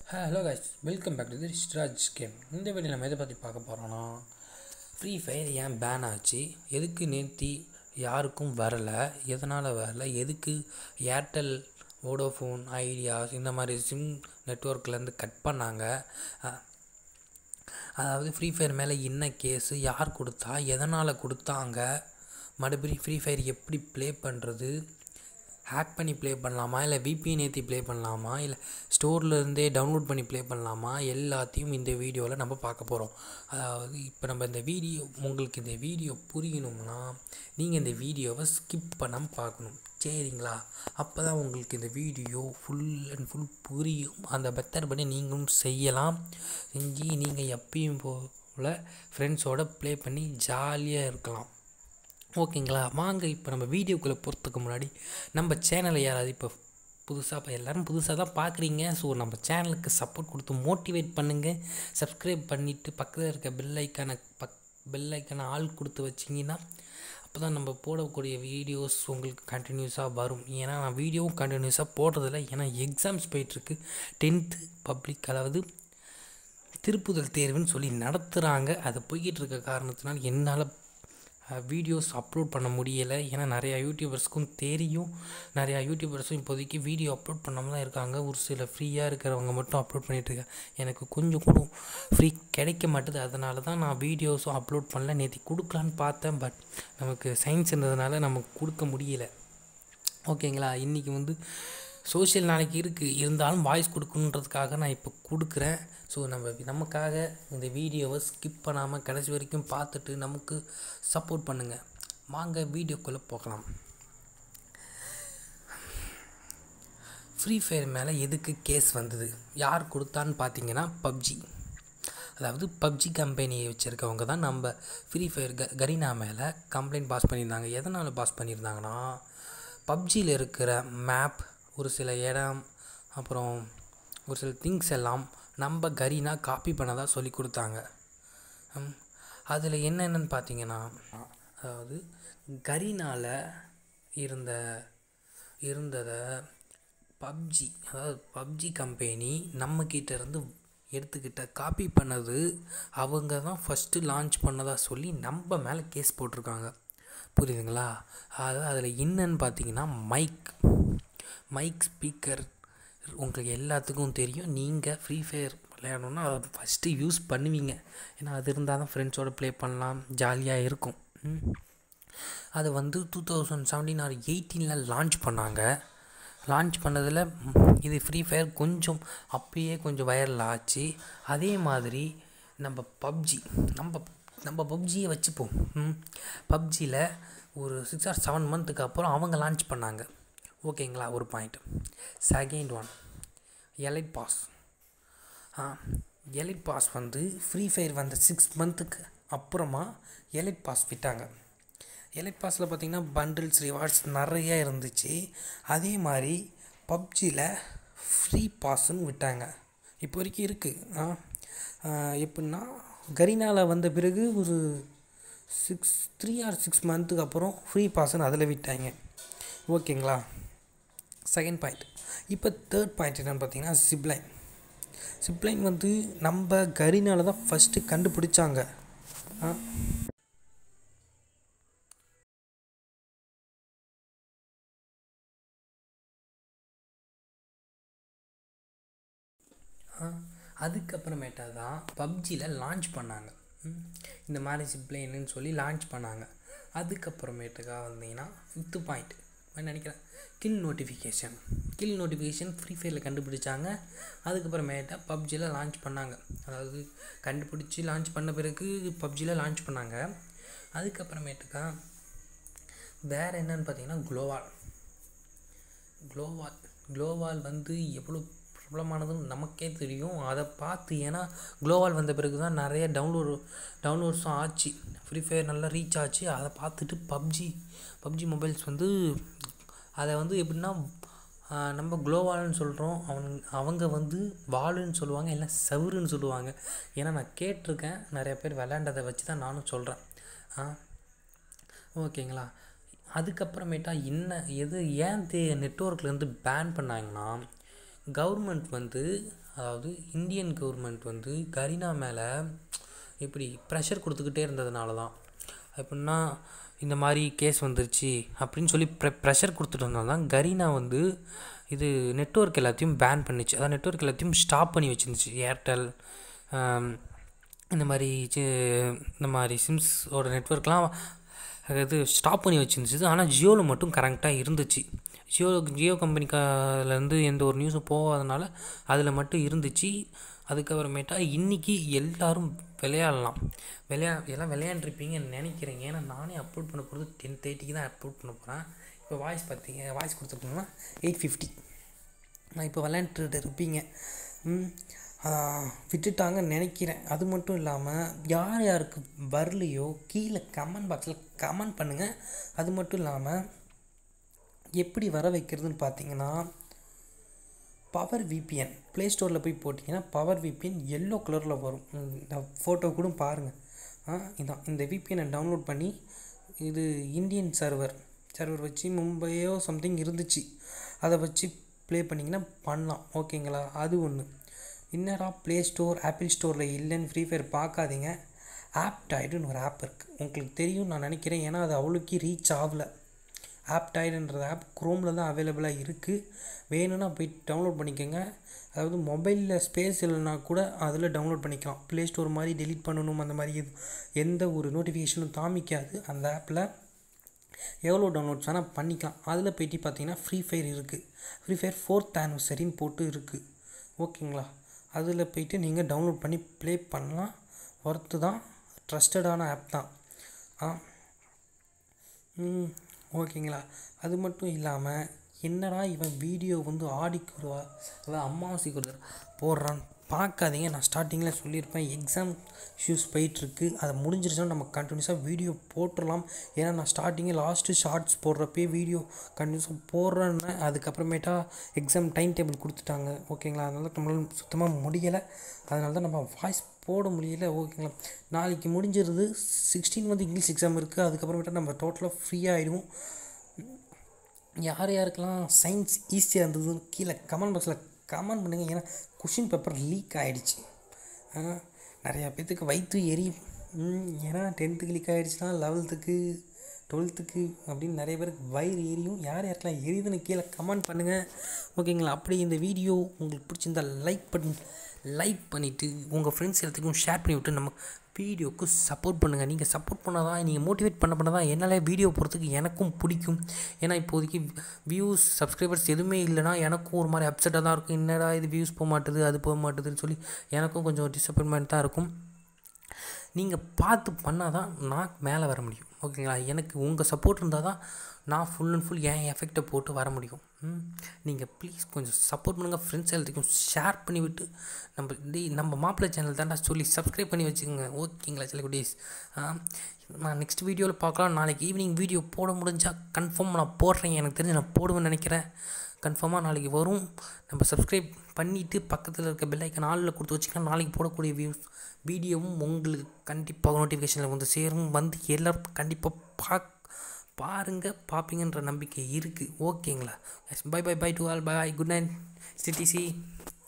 Hello guys welcome back to the Rishraj game இந்த video நம்ம எதை பற்றி பார்க்க போகிறோன்னா ஃப்ரீ ஃபயர் ஏன் பேன் ஆச்சு எதுக்கு நேர்த்தி யாருக்கும் வரலை எதனால் வரல எதுக்கு ஏர்டெல் வோடோஃபோன் ஐடியாஸ் இந்த மாதிரி சிம் நெட்ஒர்க்லேருந்து கட் பண்ணாங்க அஹ், அதாவது ஃப்ரீ ஃபயர் மேலே என்ன கேஸு யார் கொடுத்தா எதனால் கொடுத்தாங்க மறுபடியும் ஃப்ரீ ஃபயர் எப்படி ப்ளே பண்ணுறது ஹேக் பண்ணி ப்ளே பண்ணலாமா இல்லை விபிஎன் ஏற்றி ப்ளே பண்ணலாமா இல்லை ஸ்டோரில் இருந்தே டவுன்லோட் பண்ணி ப்ளே பண்ணலாமா எல்லாத்தையும் இந்த வீடியோவில் நம்ம பார்க்க போகிறோம் அதாவது இப்போ நம்ம இந்த வீடியோ உங்களுக்கு இந்த வீடியோ புரியணும்னா நீங்கள் இந்த வீடியோவை ஸ்கிப் பண்ணாமல் பார்க்கணும் சரிங்களா அப்போ தான் உங்களுக்கு இந்த வீடியோ ஃபுல் அண்ட் ஃபுல் புரியும் அந்த மெத்தட் பண்ணி நீங்களும் செய்யலாம் செஞ்சு நீங்கள் எப்பயும் போல் ஃப்ரெண்ட்ஸோட ப்ளே பண்ணி ஜாலியாக இருக்கலாம் ஓகேங்களா வாங்க இப்போ நம்ம வீடியோக்குள்ளே போகிறதுக்கு முன்னாடி நம்ம சேனலை யாராவது இப்போ புதுசாக இப்போ எல்லோரும் புதுசாக தான் பார்க்குறீங்க ஸோ நம்ம சேனலுக்கு சப்போர்ட் கொடுத்து மோட்டிவேட் பண்ணுங்கள் சப்ஸ்கிரைப் பண்ணிவிட்டு பக்கத்தில் இருக்க பெல் ஐக்கானை பக் பெல் ஐக்கானை ஆள் கொடுத்து வச்சிங்கன்னா அப்போ தான் நம்ம போடக்கூடிய வீடியோஸ் உங்களுக்கு கண்டினியூஸாக வரும் ஏன்னா நான் வீடியோவும் கண்டினியூஸாக போடுறதில்ல ஏன்னா எக்ஸாம்ஸ் போயிட்டுருக்கு டென்த்து பப்ளிக் அதாவது திருப்புதல் தேர்வுன்னு சொல்லி நடத்துகிறாங்க அது போய்கிட்டு இருக்க காரணத்தினால் என்னால் வீடியோஸ் அப்லோட் பண்ண முடியலை ஏன்னா நிறையா யூடியூபர்ஸ்க்கும் தெரியும் நிறையா யூடியூபர்ஸும் இப்போதைக்கு வீடியோ அப்லோட் பண்ணாமல் தான் இருக்காங்க ஒரு சில ஃப்ரீயாக இருக்கிறவங்க மட்டும் அப்லோட் பண்ணிகிட்டு இருக்காங்க எனக்கு கொஞ்சம் கூட ஃப்ரீ கிடைக்க மாட்டுது அதனால தான் நான் வீடியோஸும் அப்லோட் பண்ணல நேற்று கொடுக்கலான்னு பார்த்தேன் பட் நமக்கு சயின்ஸ் இருந்ததுனால நமக்கு கொடுக்க முடியல ஓகேங்களா இன்றைக்கி வந்து சோஷியல் நாளைக்கு இருக்குது இருந்தாலும் வாய்ஸ் கொடுக்கணுன்றதுக்காக நான் இப்போ கொடுக்குறேன் ஸோ நம்ம நமக்காக இந்த வீடியோவை ஸ்கிப் பண்ணாமல் கடைசி வரைக்கும் பார்த்துட்டு நமக்கு சப்போர்ட் பண்ணுங்கள் வாங்க வீடியோக்குள்ளே போகலாம் ஃப்ரீ ஃபயர் மேலே எதுக்கு கேஸ் வந்தது யார் கொடுத்தான்னு பார்த்தீங்கன்னா பப்ஜி அதாவது பப்ஜி கம்பெனியை வச்சுருக்கவங்க தான் நம்ம ஃப்ரீ ஃபயர் க கரீனா மேலே கம்ப்ளைண்ட் பாஸ் பண்ணியிருந்தாங்க எதனால் பாஸ் பண்ணியிருந்தாங்கன்னா பப்ஜியில் இருக்கிற மேப் ஒரு சில இடம் அப்புறம் ஒரு சில திங்ஸ் எல்லாம் நம்ம கரீனா காப்பி பண்ணதா சொல்லி கொடுத்தாங்க அதில் என்னென்னு பார்த்தீங்கன்னா அதாவது கரீனாவில் இருந்த இருந்ததை பப்ஜி அதாவது பப்ஜி கம்பெனி நம்மக்கிட்ட இருந்து எடுத்துக்கிட்ட காப்பி பண்ணது அவங்க தான் ஃபஸ்ட்டு லான்ச் பண்ணதா சொல்லி நம்ம மேலே கேஸ் போட்டிருக்காங்க புரியுதுங்களா அதாவது அதில் என்னன்னு பார்த்தீங்கன்னா மைக் மைக் ஸ்பீக்கர் உங்களுக்கு எல்லாத்துக்கும் தெரியும் நீங்கள் ஃப்ரீ ஃபயர் விளையாடணுன்னா அதை ஃபஸ்ட்டு யூஸ் பண்ணுவீங்க ஏன்னா அது இருந்தால் தான் ஃப்ரெண்ட்ஸோடு ப்ளே பண்ணலாம் ஜாலியாக இருக்கும் ம். அது வந்து டூ தௌசண்ட் செவன்டீன் ஆர் எயிட்டீனில் லான்ச் பண்ணாங்க லான்ச் பண்ணதில் இது ஃப்ரீ ஃபயர் கொஞ்சம் அப்பயே கொஞ்சம் வைரல் ஆச்சு அதே மாதிரி நம்ம பப்ஜி நம்ம நம்ம பப்ஜியை வச்சுப்போம் பப்ஜியில் ஒரு சிக்ஸ் ஆர் செவன் மந்த்துக்கு அப்புறம் அவங்க லான்ச் பண்ணாங்க ஓகேங்களா ஒரு point second one elite pass ah elite pass வந்து ஃப்ரீ ஃபயர் வந்த சிக்ஸ் மந்த்துக்கு அப்புறமா எலைட் பாஸ் விட்டாங்க எலைட் பாஸில் பார்த்தீங்கன்னா பண்டில்ஸ் ரிவார்ட்ஸ் நிறைய இருந்துச்சு அதே மாதிரி பப்ஜியில் ஃப்ரீ பாஸ்ன்னு விட்டாங்க இப்போ வரைக்கும் இருக்குது ஆ ஆ, எப்படின்னா கரீனாவில் வந்த பிறகு ஒரு சிக்ஸ் த்ரீ ஆர் சிக்ஸ் மந்த்துக்கு அப்புறம் ஃப்ரீ பாஸ்ன்னு அதில் விட்டாங்க ஓகேங்களா செகண்ட் பாயிண்ட் இப்போ தேர்ட் பாயிண்ட் என்னென்னு பார்த்தீங்கன்னா சிப்லைன் சிப்லைன் வந்து நம்ம கரீனால தான் ஃபஸ்ட்டு கண்டுபிடிச்சாங்க ஆ அதுக்கப்புறமேட்டா தான் பப்ஜியில் லான்ச் பண்ணாங்க ம். இந்த மாதிரி சிப்ளைன்னு சொல்லி லான்ச் பண்ணாங்க அதுக்கப்புறமேட்டுக்கா வந்தீங்கன்னா ஃபிஃப்த்து பாயிண்ட் நினைக்கிறேன் kill notification kill notification free ஃபயரில் கண்டுபிடிச்சாங்க அதுக்கப்புறமேட்டா பப்ஜியில் லான்ச் பண்ணாங்க அதாவது கண்டுபிடிச்சி லான்ச் பண்ண பிறகு பப்ஜியில் லான்ச் பண்ணாங்க அதுக்கப்புறமேட்டுக்கா வேறு என்னன்னு பார்த்தீங்கன்னா குளோவால் க்ளோவால் க்ளோவால் வந்து எவ்வளோ பிரபலமானதுன்னு நமக்கே தெரியும் அதை பார்த்து ஏன்னா க்ளோவால் வந்த பிறகு தான் நிறைய டவுன்லோடு டவுன்லோட்ஸும் ஆச்சு ஃப்ரீ ஃபயர் நல்லா ரீச் ஆச்சு அதை பார்த்துட்டு பப்ஜி பப்ஜி மொபைல்ஸ் வந்து அதை வந்து எப்படின்னா ஆஹ், நம்ம க்ளோவால்னு சொல்கிறோம் அவங்க அவங்க வந்து வாளுன்னு சொல்லுவாங்க இல்லை செவுருன்னு சொல்லுவாங்க ஏன்னா நான் கேட்டிருக்கேன் நிறைய பேர் விளையாண்டதை வச்சு தான் நானும் சொல்கிறேன் ஆ ஓகேங்களா அதுக்கப்புறமேட்டா என்ன எது ஏன் தே நெட்ஒர்க்லேருந்து பேன் பண்ணாங்கன்னா கவர்மெண்ட் வந்து அதாவது இந்தியன் கவர்மெண்ட் வந்து கரீனா மேலே இப்படி ப்ரெஷர் கொடுத்துக்கிட்டே இருந்ததுனால தான் எப்படின்னா இந்த மாதிரி கேஸ் வந்துருச்சு அப்படின்னு சொல்லி ப்ரெ ப்ரெஷர் கொடுத்துட்டதுனால தான் கரீனா வந்து இது நெட்ஒர்க் எல்லாத்தையும் பேன் பண்ணிச்சு அதான் நெட்ஒர்க் எல்லாத்தையும் ஸ்டாப் பண்ணி வச்சுருந்துச்சு ஏர்டெல் இந்த மாதிரி சி- இந்த மாதிரி சிம்ஸோட நெட்ஒர்க்லாம் இது ஸ்டாப் பண்ணி வச்சுருந்துச்சு ஆனால் ஜியோவில் மட்டும் கரெக்டாக இருந்துச்சு ஜியோ ஜியோ கம்பெனிக்காலேருந்து எந்த ஒரு நியூஸும் போகாதனால அதில் மட்டும் இருந்துச்சு அதுக்கப்புறமேட்டா இன்றைக்கி எல்லாரும் விளையாடலாம் விளையா எல்லாம் விளையாண்டுருப்பீங்கன்னு நினைக்கிறேன் ஏன்னா நானே அப்லோட் பண்ண போகிறது டென் தேர்ட்டிக்கு தான் அப்லோட் பண்ண போகிறேன் இப்போ வாய்ஸ் பார்த்தீங்க வாய்ஸ் கொடுத்துருக்கோம்னா எயிட் ஃபிஃப்டி நான் இப்போ விளையாண்டுட்டு இருப்பீங்க ம், ஆ, விட்டுட்டாங்கன்னு நினைக்கிறேன் அது மட்டும் இல்லாமல் யார் யாருக்கு வரலையோ கீழே கமெண்ட் பாக்ஸில் கமெண்ட் பண்ணுங்கள் அது மட்டும் இல்லாமல் எப்படி வர வைக்கிறதுன்னு பார்த்தீங்கன்னா பவர் விபிஎன் ப்ளே ஸ்டோரில் போய் போட்டிங்கன்னா பவர் விபிஎன் எல்லோ கலரில் வரும் ம், இந்த ஃபோட்டோ கூட பாருங்கள் ஆ இதான் இந்த விபிஎனை டவுன்லோட் பண்ணி இது இந்தியன் சர்வர் சர்வர் வச்சு மும்பையோ சம்திங் இருந்துச்சு அதை வச்சு ப்ளே பண்ணிங்கன்னா பண்ணலாம் ஓகேங்களா அது ஒன்று என்னடா ப்ளே ஸ்டோர் ஆப்பிள் ஸ்டோரில் இல்லைன்னு ஃப்ரீ ஃபயர் பார்க்காதீங்க ஆப்டாய்டுன்னு ஒரு ஆப் இருக்குது உங்களுக்கு தெரியும் நான் நினைக்கிறேன் ஏன்னா அது அவ்வளோக்கு ரீச் ஆகலை ஆப்டாய்டுன்ற ஆப் குரோமில் தான் அவைலபிளாக இருக்குது வேணும்னா போய் டவுன்லோட் பண்ணிக்கோங்க அதாவது மொபைலில் ஸ்பேஸ் இல்லைனா கூட அதில் டவுன்லோட் பண்ணிக்கலாம் ப்ளே ஸ்டோர் மாதிரி டெலீட் பண்ணணும் அந்த மாதிரி எது- எந்த ஒரு நோட்டிஃபிகேஷனும் காமிக்காது அந்த ஆப்பில் எவ்வளோ டவுன்லோட்ஸ் ஆனால் பண்ணிக்கலாம் அதில் போயிட்டு பார்த்தீங்கன்னா ஃப்ரீ ஃபயர் இருக்குது ஃப்ரீ ஃபயர் ஃபோர்த் ஆனிவர்சரின்னு போட்டு இருக்குது ஓகேங்களா அதில் போயிட்டு நீங்கள் டவுன்லோட் பண்ணி ப்ளே பண்ணலாம் ஒர்த்து தான் ட்ரஸ்டடான ஆப் தான் ஆ ம் ஓகேங்களா அது மட்டும் இல்லாமல் என்னடா இவன் வீடியோ வந்து ஆடிக்கு ஒரு வா- அதாவது அமாவாசைக்கு ஒரு தடவை போடுறான்னு பார்க்காதீங்க நான் ஸ்டார்டிங்கில் சொல்லியிருப்பேன் எக்ஸாம் ஷூஸ் போயிட்டுருக்கு அதை முடிஞ்சிருச்சுன்னா நம்ம கண்டினியூஸாக வீடியோ போட்டுடலாம் ஏன்னா நான் ஸ்டார்டிங்கே லாஸ்ட்டு ஷார்ட்ஸ் போடுறப்பே வீடியோ கண்டினியூஸாக போடுறேன்னு அதுக்கப்புறமேட்டா எக்ஸாம் டைம் டேபிள் கொடுத்துட்டாங்க ஓகேங்களா அதனால நம்மளால சுத்தமாக முடியலை அதனால தான் நம்ம வாய்ஸ் போட முடியல ஓகேங்களா நாளைக்கு முடிஞ்சிருது சிக்ஸ்டீன் வந்து இங்கிலீஷ் எக்ஸாம் இருக்குது அதுக்கப்புறமேட்டா நம்ம டோட்டலாக ஃப்ரீயாக ஆகிடுவோம் யார் யாருக்கெல்லாம் சயின்ஸ் ஈஸியாக இருந்ததுன்னு கீழே கமெண்ட் பாக்ஸில் கமெண்ட் பண்ணுங்கள் ஏன்னா கொஷின் பேப்பர் லீக் ஆகிடுச்சு நிறையா பேர்த்துக்கு வயிற்று எரி ம், ஏன்னா டென்த்துக்கு லீக் ஆகிடுச்சுன்னா லெவல்த்துக்கு டுவெல்த்துக்கு அப்படின்னு நிறைய பேருக்கு வயிறு எரியும் யார் யாருக்கெல்லாம் எரியுதுன்னு கீழே கமெண்ட் பண்ணுங்கள் ஓகேங்களா அப்படி இந்த வீடியோ உங்களுக்கு பிடிச்சிருந்தா லைக் பண்ணி லைக் பண்ணிவிட்டு உங்கள் ஃப்ரெண்ட்ஸ் எல்லாத்துக்கும் ஷேர் பண்ணி விட்டு நம்ம வீடியோவுக்கு சப்போர்ட் பண்ணுங்கள் நீங்கள் சப்போர்ட் பண்ணால் தான் நீங்கள் மோட்டிவேட் பண்ண பண்ண தான் என்னால் வீடியோ போகிறதுக்கு எனக்கும் பிடிக்கும் ஏன்னா இப்போதைக்கு வியூஸ் சப்ஸ்கிரைபர்ஸ் எதுவுமே இல்லைனா எனக்கும் ஒரு மாதிரி அப்செட்டாக தான் இருக்கும் என்னடா இது வியூஸ் போக மாட்டுது அது போக மாட்டுதுன்னு சொல்லி எனக்கும் கொஞ்சம் டிசப்பாயின்மெண்ட் தான் இருக்கும் நீங்கள் பார்த்து பண்ணால் தான் நான் மேலே வர முடியும் ஓகேங்களா எனக்கு உங்கள் சப்போர்ட் இருந்தால் தான் நான் ஃபுல் அண்ட் ஃபுல் என் எஃபெக்டை போட்டு வர முடியும் ம் நீங்கள் ப்ளீஸ் கொஞ்சம் சப்போர்ட் பண்ணுங்கள் ஃப்ரெண்ட்ஸ் எல்லாத்துக்கும் ஷேர் பண்ணி விட்டு நம்ம டேய் நம்ம மாப்பிள்ளை சேனல் தான்டா சொல்லி சப்ஸ்கிரைப் பண்ணி வச்சுக்கோங்க ஓகேங்களா சில குட்டீஸ் நான் நெக்ஸ்ட் வீடியோவில் பார்க்கலாம் நாளைக்கு ஈவினிங் வீடியோ போட முடிஞ்சால் கன்ஃபார்ம் நான் போடுறேன் எனக்கு தெரிஞ்சு நான் போடுவேன்னு நினைக்கிறேன் கன்ஃபார்மாக நாளைக்கு வரும் நம்ம சப்ஸ்கிரைப் பண்ணிவிட்டு பக்கத்தில் இருக்க பெல் ஐக்கன் ஆளில் கொடுத்து வச்சிங்கன்னா நாளைக்கு போடக்கூடிய வியூஸ் வீடியோவும் உங்களுக்கு கண்டிப்பாக நோட்டிஃபிகேஷனில் வந்து சேரும் வந்து எல்லோரும் கண்டிப்பாக பா பாருங்கள் பார்ப்பீங்கன்ற நம்பிக்கை இருக்குது ஓகேங்களா bye bye bye to all bye good night CDC